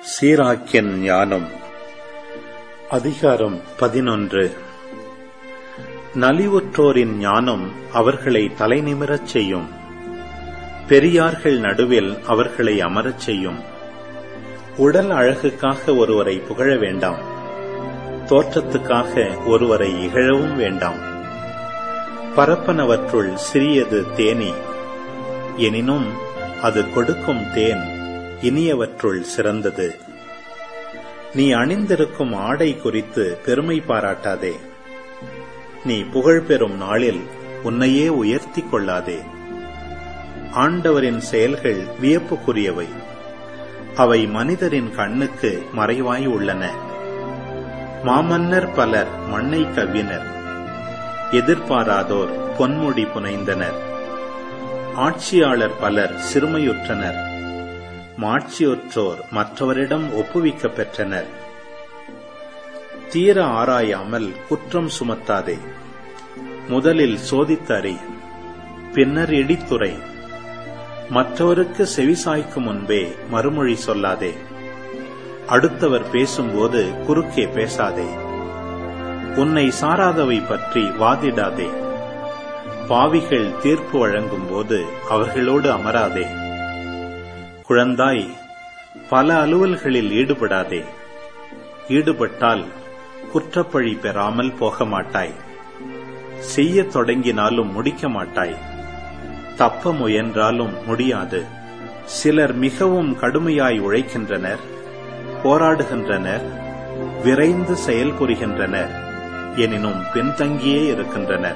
சீராக்கியன் ஞானம் அதிகாரம் பதினொன்று நலிவுற்றோரின் ஞானம் அவர்களை தலைநிமிரச் செய்யும் பெரியார்கள் நடுவில் அவர்களை அமரச் செய்யும் உடல் அழகுக்காக ஒருவரை புகழ வேண்டாம் தோற்றத்துக்காக ஒருவரை இகழவும் வேண்டாம் பரப்பனவற்றுள் சிறியது தேனி எனினும் அது கொடுக்கும் தேன் இனியவற்றுள் சிறந்தது நீ அணிந்திருக்கும் ஆடை குறித்து பெருமை பாராட்டாதே நீ புகழ் பெறும் நாளில் உன்னையே உயர்த்திக் கொள்ளாதே ஆண்டவரின் செயல்கள் வியப்புக்குரியவை அவை மனிதரின் கண்ணுக்கு மறைவாய் உள்ளன மாமன்னர் பலர் மண்ணை கவ்வினர் எதிர்பாராதோர் பொன்முடி புனைந்தனர் ஆட்சியாளர் பலர் சிறுமையுற்றனர் மாட்சியுற்றோர் மற்றவரிடம் ஒப்புவிக்கப் பெற்றனர் தீர ஆராயாமல் குற்றம் சுமத்தாதே முதலில் சோதித்தறி பின்னர் இடித்துரை மற்றவருக்கு செவிசாய்க்கும் முன்பே மறுமொழி சொல்லாதே அடுத்தவர் பேசும்போது குறுக்கே பேசாதே உன்னை சாராதவை பற்றி வாதிடாதே பாவிகள் தீர்ப்பு வழங்கும் போது அவர்களோடு அமராதே குழந்தாய் பல அலுவல்களில் ஈடுபடாதே ஈடுபட்டால் குற்றப்பழி பெறாமல் போக மாட்டாய் செய்யத் தொடங்கினாலும் முடிக்க மாட்டாய் தப்ப முயன்றாலும் முடியாது சிலர் மிகவும் கடுமையாய் உழைக்கின்றனர் போராடுகின்றனர் விரைந்து செயல்புரிகின்றனர் எனினும் பின்தங்கியே இருக்கின்றனர்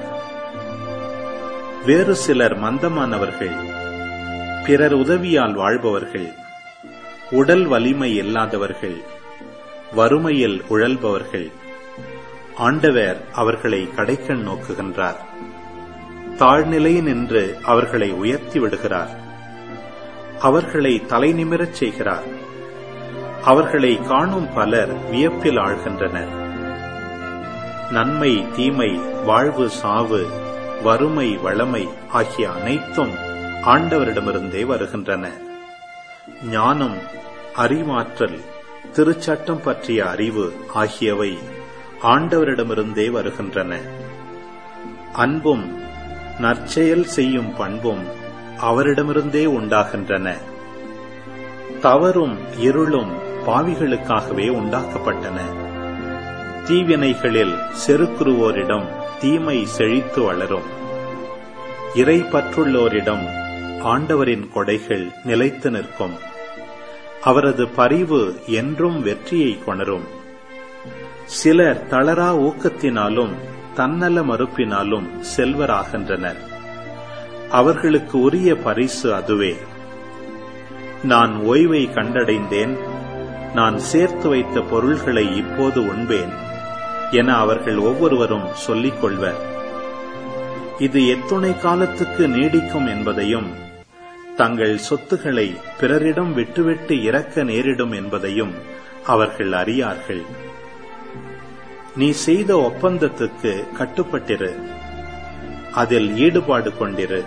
வேறு சிலர் மந்தமானவர்கள் பிறர் உதவியால் வாழ்பவர்கள் உடல் வலிமை இல்லாதவர்கள் வறுமையில் உழல்பவர்கள் ஆண்டவர் அவர்களை கடைக்கண் நோக்குகின்றார் தாழ்நிலை நின்று அவர்களை உயர்த்தி விடுகிறார் அவர்களை தலைநிமிரச் செய்கிறார் அவர்களை காணும் பலர் வியப்பில் ஆழ்கின்றனர் நன்மை தீமை வாழ்வு சாவு வறுமை வளமை ஆகிய அனைத்தும் ஆண்டவரிடமிருந்தே வருகின்றன ஞானம் அறிவாற்றல் திருச்சட்டம் பற்றிய அறிவு ஆகியவை ஆண்டவரிடமிருந்தே வருகின்றன அன்பும் நற்செயல் செய்யும் பண்பும் அவரிடமிருந்தே உண்டாகின்றன தவறும் இருளும் பாவிகளுக்காகவே உண்டாக்கப்பட்டன தீவினைகளில் செருக்குருவோரிடம் தீமை செழித்து வளரும் இறை பற்றுள்ளோரிடம் ஆண்டவரின் கொடைகள் நிலைத்து நிற்கும் அவரது பரிவு என்றும் வெற்றியை கொணரும் சிலர் தளரா ஊக்கத்தினாலும் தன்னல மறுப்பினாலும் செல்வராகின்றனர் அவர்களுக்கு உரிய பரிசு அதுவே நான் ஓய்வை கண்டடைந்தேன் நான் சேர்த்து வைத்த பொருள்களை இப்போது உண்பேன் என அவர்கள் ஒவ்வொருவரும் சொல்லிக் கொள்வர் இது எத்துணை காலத்துக்கு நீடிக்கும் என்பதையும் தங்கள் சொத்துக்களை பிறரிடம் விட்டுவிட்டு இறக்க நேரிடும் என்பதையும் அவர்கள் அறியார்கள் நீ செய்த ஒப்பந்தத்துக்கு கட்டுப்பட்டிரு அதில் ஈடுபாடு கொண்டிரு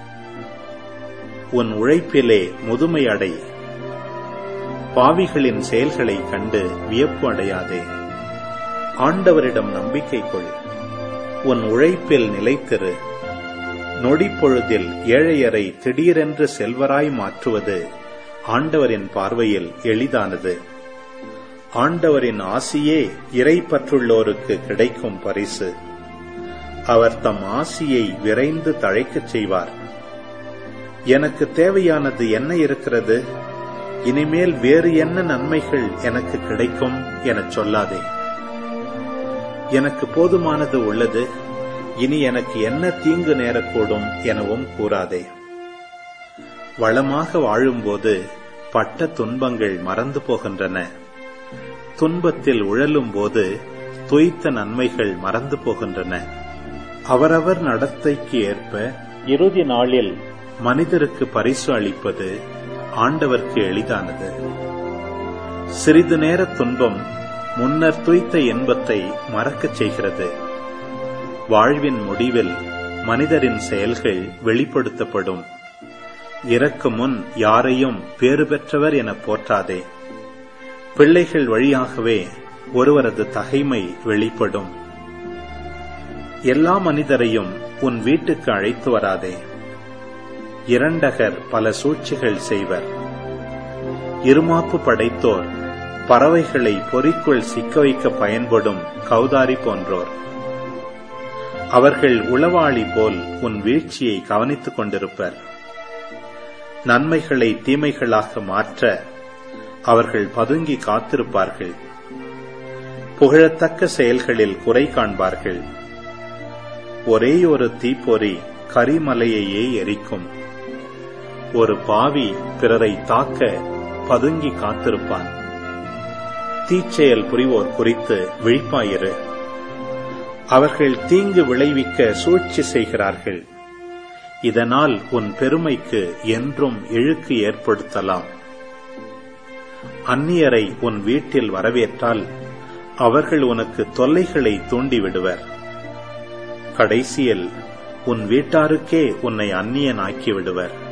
உன் உழைப்பிலே முதுமை அடை பாவிகளின் செயல்களை கண்டு வியப்பு அடையாதே ஆண்டவரிடம் நம்பிக்கை கொள் உன் உழைப்பில் நிலைத்திரு நொடிப்பொழுதில் ஏழையரை திடீரென்று செல்வராய் மாற்றுவது ஆண்டவரின் பார்வையில் எளிதானது ஆண்டவரின் ஆசியே இறை பற்றுள்ளோருக்கு கிடைக்கும் பரிசு அவர் தம் ஆசியை விரைந்து தழைக்கச் செய்வார் எனக்கு தேவையானது என்ன இருக்கிறது இனிமேல் வேறு என்ன நன்மைகள் எனக்கு கிடைக்கும் எனச் சொல்லாதே எனக்கு போதுமானது உள்ளது இனி எனக்கு என்ன தீங்கு நேரக்கூடும் எனவும் கூறாதே வளமாக வாழும்போது பட்ட துன்பங்கள் மறந்து போகின்றன துன்பத்தில் உழலும் போது துய்த்த நன்மைகள் மறந்து போகின்றன அவரவர் நடத்தைக்கு ஏற்ப இறுதி நாளில் மனிதருக்கு பரிசு அளிப்பது ஆண்டவர்க்கு எளிதானது சிறிது நேர துன்பம் முன்னர் துய்த்த இன்பத்தை மறக்கச் செய்கிறது வாழ்வின் முடிவில் மனிதரின் செயல்கள் வெளிப்படுத்தப்படும் இறக்கு முன் யாரையும் பேறு பெற்றவர் என போற்றாதே பிள்ளைகள் வழியாகவே ஒருவரது தகைமை வெளிப்படும் எல்லா மனிதரையும் உன் வீட்டுக்கு அழைத்து வராதே இரண்டகர் பல சூழ்ச்சிகள் செய்வர் இருமாப்பு படைத்தோர் பறவைகளை பொறிக்குள் சிக்க வைக்க பயன்படும் கௌதாரி போன்றோர் அவர்கள் உளவாளி போல் உன் வீழ்ச்சியை கவனித்துக் கொண்டிருப்பர் நன்மைகளை தீமைகளாக மாற்ற அவர்கள் பதுங்கி காத்திருப்பார்கள் புகழத்தக்க செயல்களில் குறை காண்பார்கள் ஒரே ஒரு தீப்பொறி கரிமலையையே எரிக்கும் ஒரு பாவி பிறரை தாக்க பதுங்கி காத்திருப்பான் தீச்செயல் புரிவோர் குறித்து விழிப்பாயிரு அவர்கள் தீங்கு விளைவிக்க சூழ்ச்சி செய்கிறார்கள் இதனால் உன் பெருமைக்கு என்றும் இழுக்கு ஏற்படுத்தலாம் அந்நியரை உன் வீட்டில் வரவேற்றால் அவர்கள் உனக்கு தொல்லைகளை தூண்டிவிடுவர் கடைசியில் உன் வீட்டாருக்கே உன்னை அந்நியனாக்கி விடுவர்